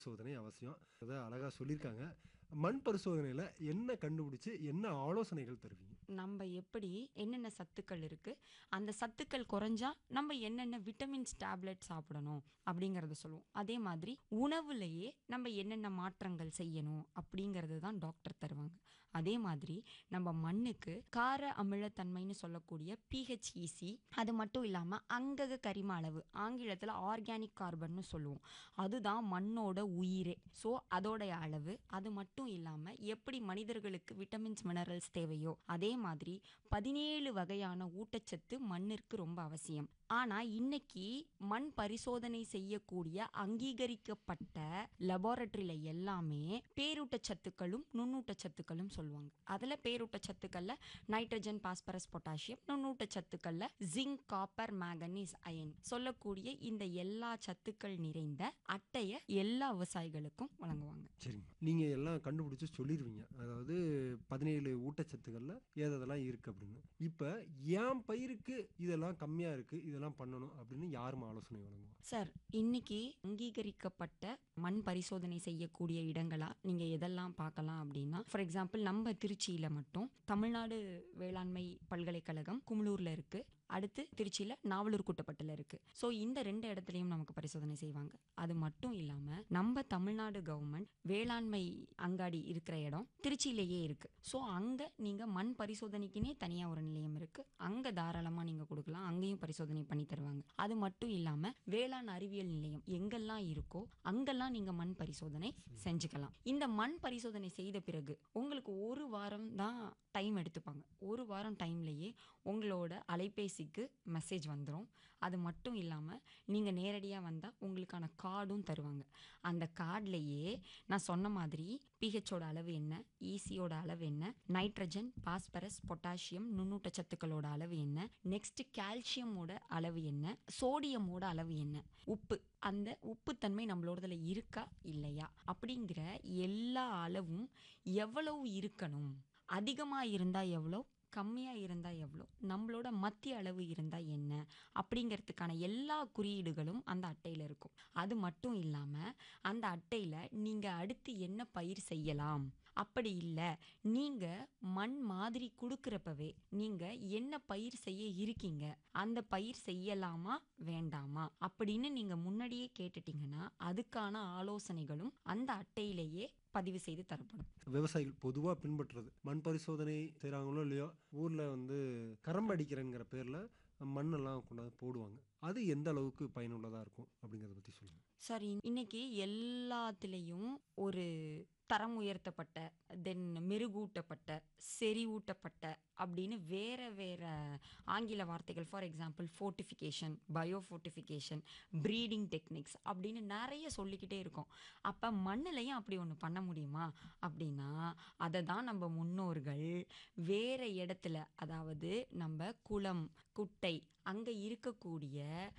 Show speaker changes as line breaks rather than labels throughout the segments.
சோதனை அவசியம் அதை அழகா சொல்லியிருக்காங்க மண் பரிசோதனையில என்ன கண்டுபிடிச்சு என்ன ஆலோசனைகள் தருவீங்க
நம்ம எப்படி என்னென்ன சத்துக்கள் இருக்கு அந்த சத்துக்கள் குறைஞ்சா நம்ம என்னென்ன விட்டமின்ஸ் டேப்லெட் சாப்பிடணும் அப்படிங்கறத சொல்லுவோம் அதே மாதிரி உணவுலயே நம்ம என்னென்ன மாற்றங்கள் செய்யணும் அப்படிங்கறது தான் டாக்டர் தருவாங்க அதே மாதிரி நம்ம மண்ணுக்கு கார அமிலத்தன்மைன்னு சொல்லக்கூடிய பிஹெச்இசி அது மட்டும் இல்லாம அங்கக கரிம அளவு ஆங்கிலத்துல ஆர்கானிக் கார்பன்னு சொல்லுவோம் அதுதான் மண்ணோட உயிரே ஸோ அதோடைய அளவு அது மட்டும் இல்லாம எப்படி மனிதர்களுக்கு விட்டமின்ஸ் மினரல்ஸ் தேவையோ அதே மாதிரி பதினேழு வகையான ஊட்டச்சத்து மண்ணிற்கு ரொம்ப அவசியம் ஆனா இன்னைக்கு மண் பரிசோதனை செய்யக்கூடிய அங்கீகரிக்கப்பட்ட லெபார்டரியில எல்லாமே பேரூட்டச்சத்துக்களும் நுண்ணூட்டச்சத்துக்களும் சொல்லுவாங்க அதுல பேரூட்டச்சத்துக்கள்ல நைட்ரஜன் பாஸ்பரஸ் பொட்டாசியம் நுண்ணூட்டச்சத்துக்கள்ல ஜிங்க் காப்பர் மேங்கனீஸ் அயன் சொல்லக்கூடிய இந்த எல்லா சத்துக்கள் நிறைந்த அட்டைய எல்லா விவசாயிகளுக்கும் வழங்குவாங்க
சரிங்க நீங்க எல்லாம் கண்டுபிடிச்சு சொல்லிடுவீங்க அதாவது பதினேழு ஊட்டச்சத்துக்கள்ல ஏதெல்லாம் இருக்கு அப்படின்னு இப்ப என் பயிருக்கு இதெல்லாம் கம்மியா இருக்கு இதெல்லாம் பண்ணணும் அப்படின்னு யாரும் ஆலோசனை வழங்குவா
சார் இன்னைக்கு அங்கீகரிக்கப்பட்ட மண் பரிசோதனை செய்யக்கூடிய இடங்களா நீங்க எதெல்லாம் பார்க்கலாம் அப்படின்னா ஃபார் எக்ஸாம்பிள் நம்ம திருச்சியில மட்டும் தமிழ்நாடு வேளாண்மை பல்கலைக்கழகம் குமுளூர்ல இருக்கு அடுத்து திருச்சியில நாவலூர் கூட்டப்பட்டுல இருக்கு ஸோ இந்த ரெண்டு இடத்துலயும் நமக்கு பரிசோதனை செய்வாங்க அது மட்டும் இல்லாம நம்ம தமிழ்நாடு கவர்மெண்ட் வேளாண்மை அங்காடி இருக்கிற இடம் திருச்சியிலேயே இருக்கு ஸோ அங்க நீங்க மண் பரிசோதனைக்குனே தனியா ஒரு நிலையம் இருக்கு அங்க தாராளமா நீங்க கொடுக்கலாம் அங்கேயும் பரிசோதனை பண்ணி தருவாங்க அது மட்டும் இல்லாம வேளாண் அறிவியல் நிலையம் எங்கெல்லாம் இருக்கோ அங்கெல்லாம் நீங்க மண் பரிசோதனை செஞ்சுக்கலாம் இந்த மண் பரிசோதனை செய்த பிறகு உங்களுக்கு ஒரு வாரம் தான் டைம் எடுத்துப்பாங்க ஒரு வாரம் டைம்லயே உங்களோட அலைபேசிக்கு மெசேஜ் வந்துடும் அது மட்டும் இல்லாமல் நீங்கள் நேரடியாக வந்தால் உங்களுக்கான கார்டும் தருவாங்க அந்த கார்ட்லேயே நான் சொன்ன மாதிரி பிஹெச்சோட அளவு என்ன ஈசியோட அளவு என்ன நைட்ரஜன் பாஸ்பரஸ் பொட்டாசியம் நுண்ணூட்டச்சத்துக்களோட அளவு என்ன நெக்ஸ்ட் கால்சியமோட அளவு என்ன சோடியமோட அளவு என்ன உப்பு அந்த உப்புத்தன்மை நம்மளோடதுல இருக்கா இல்லையா அப்படிங்கிற எல்லா அளவும் எவ்வளவு இருக்கணும் அதிகமாக இருந்தால் எவ்வளோ கம்மியாக இருந்தால் எவ்வளோ நம்மளோட மத்திய அளவு இருந்தால் என்ன அப்படிங்கிறதுக்கான எல்லா குறியீடுகளும் அந்த அட்டையில் இருக்கும் அது மட்டும் இல்லாமல் அந்த அட்டையில் நீங்கள் அடுத்து என்ன பயிர் செய்யலாம் அப்படி இல்லை நீங்கள் மண் மாதிரி கொடுக்குறப்பவே நீங்கள் என்ன பயிர் செய்ய இருக்கீங்க அந்த பயிர் செய்யலாமா வேண்டாமா அப்படின்னு நீங்கள் முன்னாடியே கேட்டுட்டீங்கன்னா அதுக்கான ஆலோசனைகளும் அந்த அட்டையிலேயே பதிவு செய்து தரப்படும்
விவசாயிகள் பொதுவா பின்பற்றுறது மண் பரிசோதனை செய்றாங்களோ இல்லையோ ஊர்ல வந்து கரம்பு அடிக்கிறேங்கிற பேர்ல மண்ணெல்லாம் கொண்டாந்து போடுவாங்க அது எந்த அளவுக்கு பயனுள்ளதா இருக்கும் அப்படிங்கறத பத்தி சொல்லுங்க
சரி இன்னைக்கு எல்லாத்துலேயும் ஒரு தரம் உயர்த்தப்பட்ட தென் மெருகூட்டப்பட்ட செறிவூட்டப்பட்ட அப்படின்னு வேற வேற ஆங்கில வார்த்தைகள் for example fortification bio fortification breeding techniques அப்படின்னு நிறைய சொல்லிக்கிட்டே இருக்கோம் அப்போ மண்ணுலையும் அப்படி ஒன்று பண்ண முடியுமா அப்படின்னா அதை தான் நம்ம முன்னோர்கள் வேற இடத்துல அதாவது நம்ம குளம் குட்டை அங்கே இருக்கக்கூடிய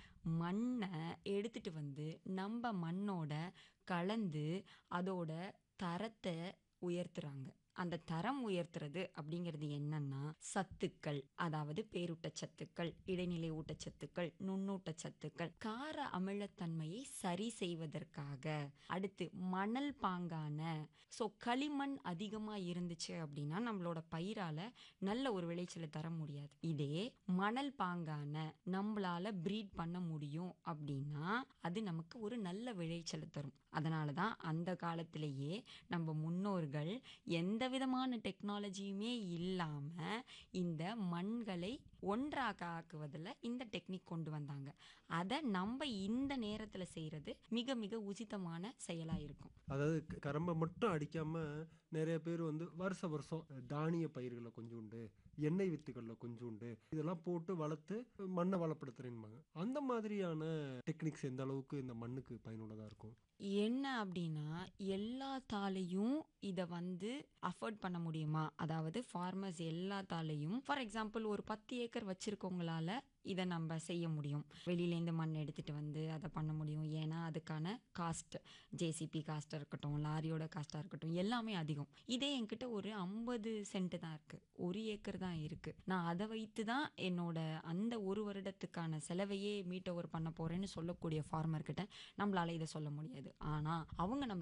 மண்ணை எடுத்துட்டு வந்து நம்ம மண்ணோட கலந்து அதோட தரத்தை உயர்த்துறாங்க அந்த தரம் உயர்த்துறது அப்படிங்கிறது என்னன்னா சத்துக்கள் அதாவது பேரூட்டச்சத்துக்கள் இடைநிலை ஊட்டச்சத்துக்கள் நுண்ணூட்டச்சத்துக்கள் கார அமிலத்தன்மையை சரி செய்வதற்காக அடுத்து மணல் பாங்கான ஸோ களிமண் அதிகமா இருந்துச்சு அப்படின்னா நம்மளோட பயிரால நல்ல ஒரு விளைச்சலை தர முடியாது இதே மணல் பாங்கான நம்மளால ப்ரீட் பண்ண முடியும் அப்படின்னா அது நமக்கு ஒரு நல்ல விளைச்சலை தரும் அதனால தான் அந்த காலத்திலேயே நம்ம முன்னோர்கள் எந்த விதமான டெக்னாலஜியுமே இல்லாம இந்த மண்களை ஒன்றாக ஆக்குவதில் இந்த டெக்னிக் கொண்டு வந்தாங்க அதை நம்ம இந்த நேரத்துல செய்யறது மிக மிக உசிதமான செயலா இருக்கும்
அதாவது க- கரம்பை மட்டும் அடிக்காம நிறைய பேர் வந்து வருஷ வருஷம் தானிய பயிர்களை கொஞ்சோண்டு எண்ணெய் வித்துகளில் கொஞ்சோண்டு இதெல்லாம் போட்டு வளர்த்து மண்ணை வளப்படுத்துறேன்பாங்க அந்த மாதிரியான டெக்னிக்ஸ் எந்த அளவுக்கு இந்த மண்ணுக்கு பயனுள்ளதா இருக்கும்
என்ன அப்படின்னா எல்லாத்தாலையும் இதை வந்து அஃபோர்ட் பண்ண முடியுமா அதாவது ஃபார்மர்ஸ் எல்லாத்தாலையும் ஃபார் எக்ஸாம்பிள் ஒரு பத்து ஏக்கர் வச்சிருக்கவங்களால இதை நம்ம செய்ய முடியும் வெளியிலேருந்து மண் எடுத்துகிட்டு வந்து அதை பண்ண முடியும் ஏன்னா அதுக்கான காஸ்ட் ஜேசிபி காஸ்ட்டாக இருக்கட்டும் லாரியோட காஸ்ட்டாக இருக்கட்டும் எல்லாமே அதிகம் இதே என்கிட்ட ஒரு ஐம்பது சென்ட் தான் இருக்குது ஒரு ஏக்கர் தான் இருக்குது நான் அதை வைத்து தான் என்னோட அந்த ஒரு வருடத்துக்கான செலவையே மீட் ஓவர் பண்ண போகிறேன்னு சொல்லக்கூடிய ஃபார்மர்கிட்ட நம்மளால இதை சொல்ல முடியாது ஆனால் அவங்க நம்ம